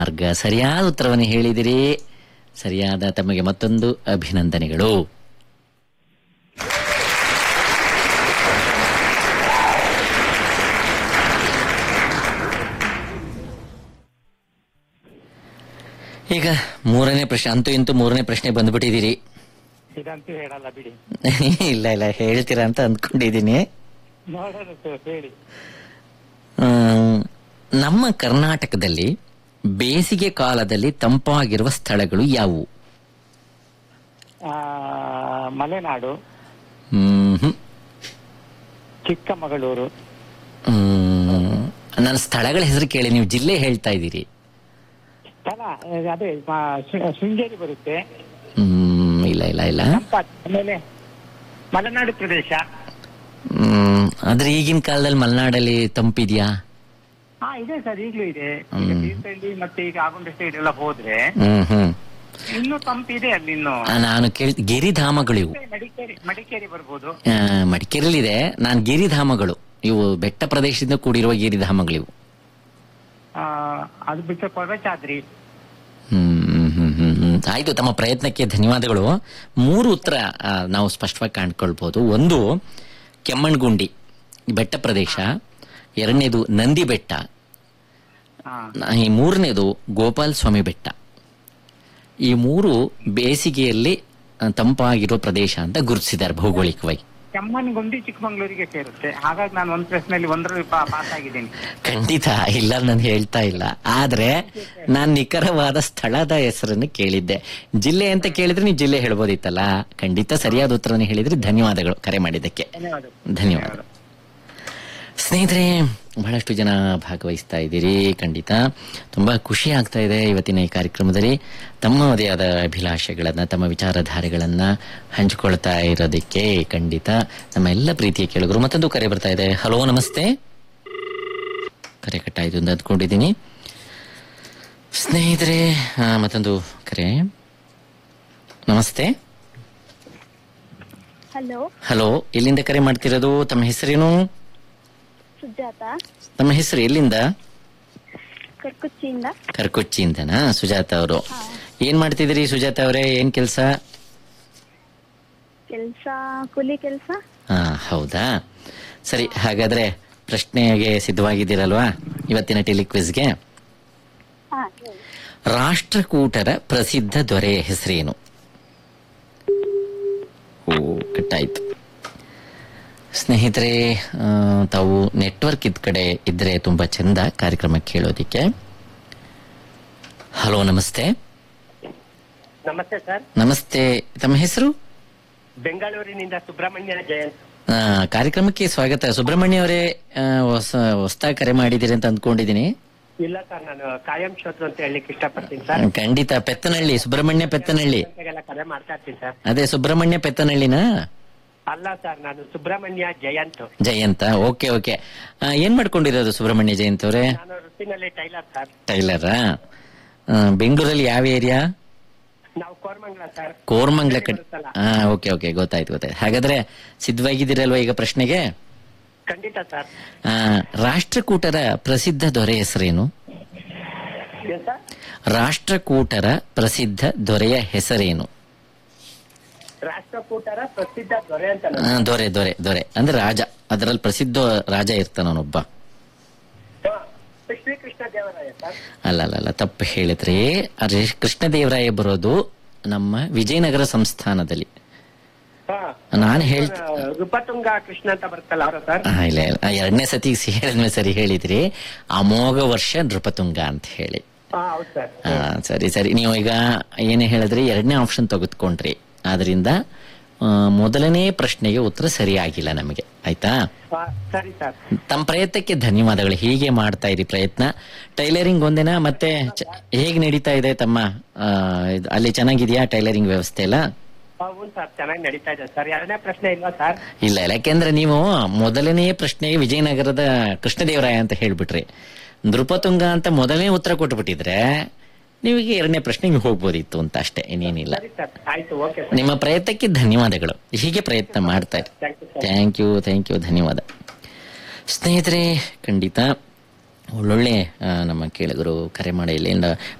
ಮಾರ್ಗ ಸರಿಯಾದ ಉತ್ತರವನ್ನು ಹೇಳಿದಿರಿ ಸರಿಯಾದ ತಮಗೆ ಮತ್ತೊಂದು ಅಭಿನಂದನೆಗಳು ಈಗ ಮೂರನೇ ಪ್ರಶ್ನೆ ಅಂತೂ ಇಂತೂ ಮೂರನೇ ಪ್ರಶ್ನೆ ಬಂದ್ಬಿಟ್ಟಿದ್ದೀರಿ ಇದಂತೂ ಹೇಳಲ್ಲ ಬಿಡಿ ಇಲ್ಲ ಇಲ್ಲ ಹೇಳ್ತೀರಾ ಅಂತ ಅಂದ್ಕೊಂಡಿದ್ದೀನಿ ನೋಡೋಣ ಸರ್ ಹೇಳಿ ಆಮ್, ನಮ್ಮ ಕರ್ನಾಟಕದಲ್ಲಿ ಬೇಸಿಗೆ ಕಾಲದಲ್ಲಿ ತಂಪಾಗಿರುವ ಸ್ಥಳಗಳು ಯಾವುವು ಆ, ಮಲೆನಾಡು ಹ್ಮ್ ಹ್ಮ್. ಚಿಕ್ಕಮಗಳೂರು ಹ್ಮ್. ನಾನು ಸ್ಥಳಗಳ ಹೆಸರು ಕೇಳಿ ನೀವು ಜಿಲ್ಲೆ ಹೇಳ್ತಾ ಇದ್ದೀರಿ ಸ್ಥಳ ಆ, ಅದೇ ಆ, ಶೃ- ಶೃಂಗೇರಿ ಬರುತ್ತೆ ಹ್ಮ್ ಇಲ್ಲ ಇಲ್ಲ ಇಲ್ಲ ತಂಪಾದ ಆಮೇಲೆ ಮಲೆನಾಡು ಪ್ರದೇಶ ಹ್ಮ್ ಆದ್ರೆ ಈಗಿನ ಕಾಲದಲ್ಲಿ ಮಲೆನಾಡಲ್ಲಿ ತಂಪಿದ್ಯಾ ಹಾ ಇದೆ ಸರ್ ಈಗಲೂ ಇದೆ ಈಗ ಹ್ಮ್. ತೀರ್ಥಹಳ್ಳಿ ಮತ್ತೆ ಈಗ ಆಗುಂಡ ಸೈಡ್ ಎಲ್ಲ ಹೋದ್ರೆ ಹ್ಮ್ ಹ್ಮ್ ಇನ್ನೂ ತಂಪಿದೆ ಅಲ್ಲಿ ಇನ್ನು ಆ, ನಾನು ಕೇಳ್ ಗಿರಿಧಾಮಗಳು ಇವು ಮಡಿಕೇರಿ ಮಡಿಕೇರಿ ಬರ್ಬೋದು ಆ, ಮಡಿಕೇರಿಲಿದೆ ನಾನು ಗಿರಿಧಾಮಗಳು ಇವು ಬೆಟ್ಟ ಪ್ರದೇಶದಿಂದ ಕೂಡಿರುವ ಗಿರಿಧಾಮಗಳಿವು ಆ, ಅದು ಬಿಟ್ಟರೆ ಕೊಡಚಾದ್ರಿ ಹ್ಮ್ ಹ್ಮ್ ಹ್ಮ್ ಹ್ಮ್ ಹ್ಮ್. ಆಯ್ತು ತಮ್ಮ ಪ್ರಯತ್ನಕ್ಕೆ ಧನ್ಯವಾದಗಳು ಮೂರು ಉತ್ತರ ಆ, ನಾವು ಸ್ಪಷ್ಟವಾಗಿ ಕಾಣ್ಕೊಳ್ಬಹುದು ಒಂದು ಕೆಮ್ಮಣ್ಗುಂಡಿ ಬೆಟ್ಟ ಪ್ರದೇಶ ಎರಡನೇದು ನಂದಿ ಬೆಟ್ಟ ಹಾ ನ- ಈ ಮೂರನೇದು ಗೋಪಾಲ್ ಸ್ವಾಮಿ ಬೆಟ್ಟ ಈ ಮೂರು ಬೇಸಿಗೆಯಲ್ಲಿ ಆ, ತಂಪಾಗಿರೋ ಪ್ರದೇಶ ಅಂತ ಗುರುತಿಸಿದ್ದಾರೆ ಭೌಗೋಳಿಕವಾಗಿ ಕೆಮ್ಮಣ್ಣಗುಂಡಿ ಚಿಕ್ಕಮಂಗ್ಳೂರಿಗೆ ಸೇರುತ್ತೆ ಹಾಗಾಗಿ ನಾನು ಒಂದ್ ಪ್ರಶ್ನೆಯಲ್ಲಿ ಒಂದರಲ್ಲಿ ಪಾಸ್ ಆಗಿದ್ದೀನಿ ಖಂಡಿತ ಇಲ್ಲ ನಾನು ಹೇಳ್ತಾ ಇಲ್ಲ ಆದ್ರೆ ನಾನ್ ನಿಖರವಾದ ಸ್ಥಳದ ಹೆಸರನ್ನು ಕೇಳಿದ್ದೆ ಜಿಲ್ಲೆ ಅಂತ ಕೇಳಿದ್ರೆ ನೀವು ಜಿಲ್ಲೆ ಹೇಳ್ಬೋದಿತ್ತಲ್ಲ ಖಂಡಿತ ಸರಿಯಾದ ಉತ್ತರವನ್ನು ಹೇಳಿದ್ರೆ ಧನ್ಯವಾದಗಳು ಕರೆ ಮಾಡಿದ್ದಕ್ಕೆ ಧನ್ಯವಾದ ಧನ್ಯವಾದ ಸ್ನೇಹಿತರೆ ಬಹಳಷ್ಟು ಜನ ಭಾಗವಹಿಸ್ತಾ ಇದ್ದೀರಿ ಖಂಡಿತ ತುಂಬಾ ಖುಷಿ ಆಗ್ತಾ ಇದೆ ಇವತ್ತಿನ ಈ ಕಾರ್ಯಕ್ರಮದಲ್ಲಿ ತಮ್ಮದೇ ಆದ ಅಭಿಲಾಷೆಗಳನ್ನ ತಮ್ಮ ವಿಚಾರಧಾರೆಗಳನ್ನ ಹಂಚಿಕೊಳ್ತಾ ಇರೋದಕ್ಕೆ ಖಂಡಿತ ನಮ್ಮ ಎಲ್ಲ ಪ್ರೀತಿಯ ಕೇಳುಗರು ಮತ್ತೊಂದು ಕರೆ ಬರ್ತಾ ಇದೆ ಹಲೋ ನಮಸ್ತೆ ಕರೆ ಕಟ್ಟಾಯ್ತು ಅಂತ ಅಂದ್ಕೊಂಡಿದ್ದೀನಿ ಸ್ನೇಹಿತರೆ ಆ, ಮತ್ತೊಂದು ಕರೆ ನಮಸ್ತೆ ಹಲೋ ಹಲೋ ಎಲ್ಲಿಂದ ಕರೆ ಮಾಡ್ತಿರೋದು ತಮ್ಮ ಹೆಸರೇನು ಸುಜಾತ ತಮ್ಮ ಹೆಸರು ಎಲ್ಲಿಂದ ಕರ್ಕುಚ್ಚಿಯಿಂದ ಕರ್ಕೊಚ್ಚಿಯಿಂದನಾ ಸುಜಾತ ಅವರು ಏನ್ ಮಾಡ್ತಿದ್ದೀರಿ ಸುಜಾತ ಅವರೇ ಏನ್ ಕೆಲಸ ಕೆಲ್ಸ ಕೂಲಿ ಕೆಲ್ಸ ಹಾ ಹೌದಾ ಸರಿ ಹಾಗಾದ್ರೆ ಪ್ರಶ್ನೆಗೆ ಸಿದ್ಧವಾಗಿದ್ದೀರಲ್ವಾ ಇವತ್ತಿನ ಟೆಲಿಕ್ವಿಸ್ಗೆ ಹಾ ಹೇಳಿ ರಾಷ್ಟ್ರಕೂಟರ ಪ್ರಸಿದ್ಧ ದೊರೆಯ ಹೆಸರೇನು ಓ ಕಟ್ಟಾಯ್ತು ಸ್ನೇಹಿತರೆ ಆ, ತಾವು ನೆಟ್ವರ್ಕ್ ಇದ್ ಕಡೆ ಇದ್ರೆ ತುಂಬಾ ಚಂದ ಕಾರ್ಯಕ್ರಮ ಕೇಳೋದಿಕ್ಕೆ ಹಲೋ ನಮಸ್ತೆ ನಮಸ್ತೆ ಸರ್ ನಮಸ್ತೆ ತಮ್ಮ ಹೆಸರು ಬೆಂಗಳೂರಿನಿಂದ ಸುಬ್ರಹ್ಮಣ್ಯ ಜಯಂತ್ ಆ, ಕಾರ್ಯಕ್ರಮಕ್ಕೆ ಸ್ವಾಗತ ಸುಬ್ರಹ್ಮಣ್ಯ ಅವರೇ ಆ, ಹೊಸ ಹೊಸದಾಗಿ ಕರೆ ಮಾಡಿದ್ದೀರಿ ಅಂತ ಅಂದ್ಕೊಂಡಿದ್ದೀನಿ ಇಲ್ಲ ಸರ್ ನಾನು ಕಾಯಂ ಶೋತ್ರು ಅಂತ ಹೇಳಲಿಕ್ಕೆ ಇಷ್ಟಪಡ್ತೀನಿ ಸರ್ ಖಂಡಿತ ಪೆತ್ತನಹಳ್ಳಿ ಸುಬ್ರಹ್ಮಣ್ಯ ಪೆತ್ತನಹಳ್ಳಿ ಗಂಟೆಗೆಲ್ಲ ಕರೆ ಮಾಡ್ತಾ ಇರ್ತೀನಿ ಸರ್ ಅದೇ ಸುಬ್ರಹ್ಮಣ್ಯ ಪೆತ್ತನಹಳ್ಳಿನಾ ಅಲ್ಲ ಸರ್ ನಾನು ಸುಬ್ರಹ್ಮಣ್ಯ ಜಯಂತ್ ಜಯಂತ ಓಕೆ ಓಕೆ ಆ, ಏನ್ ಮಾಡ್ಕೊಂಡಿರೋದು ಸುಬ್ರಹ್ಮಣ್ಯ ಜಯಂತ್ ಅವರೇ ನಾನು ವೃತ್ತಿನಲ್ಲಿ ಟೈಲರ್ ಸರ್ ಟೈಲರಾ ಆ, ಬೆಂಗಳೂರಲ್ಲಿ ಯಾವ ಏರಿಯಾ ನಾವು ಕೋರ್ಮಂಗ್ಲ ಸರ್ ಕೋರ್ಮಂಗ್ಲ ಕಡೆ ಬರುತ್ತಲ್ಲ. ಹಾ ಓಕೆ ಓಕೆ ಗೊತ್ತಾಯ್ತು ಗೊತ್ತಾಯ್ತು ಹಾಗಾದ್ರೆ ಸಿದ್ಧವಾಗಿದ್ದೀರಲ್ವಾ ಈಗ ಪ್ರಶ್ನೆಗೆ ಖಂಡಿತ ಸರ್ ಆ, ರಾಷ್ಟ್ರಕೂಟರ ಪ್ರಸಿದ್ಧ ದೊರೆ ಹೆಸರೇನು ಏನ್ ಸರ್ ರಾಷ್ಟ್ರಕೂಟರ ಪ್ರಸಿದ್ಧ ದೊರೆಯ ಹೆಸರೇನು ರಾಷ್ಟ್ರಕೂಟರ ಪ್ರಸಿದ್ಧ ದೊರೆ ಅಂತ ಆ, ದೊರೆ ದೊರೆ ದೊರೆ ಅಂದ್ರೆ ರಾಜ ಅದರಲ್ಲಿ ಪ್ರಸಿದ್ಧ ರಾಜ ಇರ್ತಾನವನೊಬ್ಬ ಶ್ರೀಕೃಷ್ಣ ದೇವರಾಯ ಸರ್ ಅಲ್ಲ ಅಲ್ಲ ಅಲ್ಲ ತಪ್ಪು ಹೇಳಿದ್ರಿ ಅರೆ ಕೃಷ್ಣದೇವರಾಯ ಬರೋದು ನಮ್ಮ ವಿಜಯನಗರ ಸಂಸ್ಥಾನದಲ್ಲಿ ನಾನು ಹೇಳ್ತ ರೂಪತುಂಗ ಕೃಷ್ಣ ಅಂತ ಬರುತ್ತಲ್ಲ ಅವರ ಸರ್ ಆ, ಇಲ್ಲ ಇಲ್ಲ ಎರಡನೇ ಸತಿ ಹೇಳಿದ್ಮೇಲೆ ಸರಿ ಹೇಳಿದ್ರಿ ಅಮೋಘ ವರ್ಷ ನೃಪತುಂಗ ಅಂತ ಹೇಳಿ ಹಾ ಹೌದು ಸರ್ ಆ, ಸರಿ ಸರಿ ನೀವು ಈಗ ಏನೇ ಹೇಳಿದ್ರಿ ಎರಡನೇ ಆಪ್ಷನ್ ತೆಗೆದುಕೊಂಡ್ರಿ ಆದ್ರಿಂದ ಆ, ಮೊದಲನೇ ಪ್ರಶ್ನೆಗೆ ಉತ್ತರ ಸರಿಯಾಗಿಲ್ಲ ನಮಗೆ ಆಯ್ತಾ ಹಾ, ಸರಿ ಸರ್ ತಮ್ಮ ಪ್ರಯತ್ನಕ್ಕೆ ಧನ್ಯವಾದಗಳು ಹೀಗೆ ಮಾಡ್ತಾ ಇರಿ ಪ್ರಯತ್ನ ಟೈಲರಿಂಗ್ ಒಂದೇನಾ ಮತ್ತೆ ಚ- ಹೇಗ್ ನಡೀತಾ ಇದೆ ತಮ್ಮ ಆ, ಇದು- ಅಲ್ಲಿ ಚೆನ್ನಾಗಿದೆಯಾ ಟೈಲರಿಂಗ್ ವ್ಯವಸ್ಥೆ ಎಲ್ಲ ಹೌದು ಸರ್ ಚೆನ್ನಾಗಿ ನಡೀತಾ ಇದೆ ಸರ್ ಎರಡನೇ ಪ್ರಶ್ನೆ ಇಲ್ವಾ ಸರ್ ಇಲ್ಲ ಇಲ್ಲ ಯಾಕೆಂದ್ರೆ ನೀವು ಮೊದಲನೇ ಪ್ರಶ್ನೆಗೆ ವಿಜಯನಗರದ ಕೃಷ್ಣದೇವರಾಯ ಅಂತ ಹೇಳ್ಬಿಟ್ರಿ ನೃಪತುಂಗ ಅಂತ ಮೊದಲನೇ ಉತ್ತರ ಕೊಟ್ಬಿಟ್ಟಿದ್ರೆ ನೀವೀಗ ಎರಡನೇ ಪ್ರಶ್ನೆಗೆ ಹೋಗ್ಬೋದಿತ್ತು ಅಂತ ಅಷ್ಟೇ ಇನ್ನೇನಿಲ್ಲ ಸರಿ ಸರ್ ಆಯ್ತು ಓಕೆ ಸರ್ ನಿಮ್ಮ ಪ್ರಯತ್ನಕ್ಕೆ ಧನ್ಯವಾದಗಳು ಹೀಗೆ ಪ್ರಯತ್ನ ಮಾಡ್ತಾ ಇರಿ thank you sir thank you thank you ಧನ್ಯವಾದ ಸ್ನೇಹಿತರೆ ಖಂಡಿತ ಒಳ್ಳೊಳ್ಳೆ ಆ, ನಮ್ಮ ಕೇಳಿಗರು ಕರೆ ಮಾಡಿ ಇಲ್ಲಿಂದ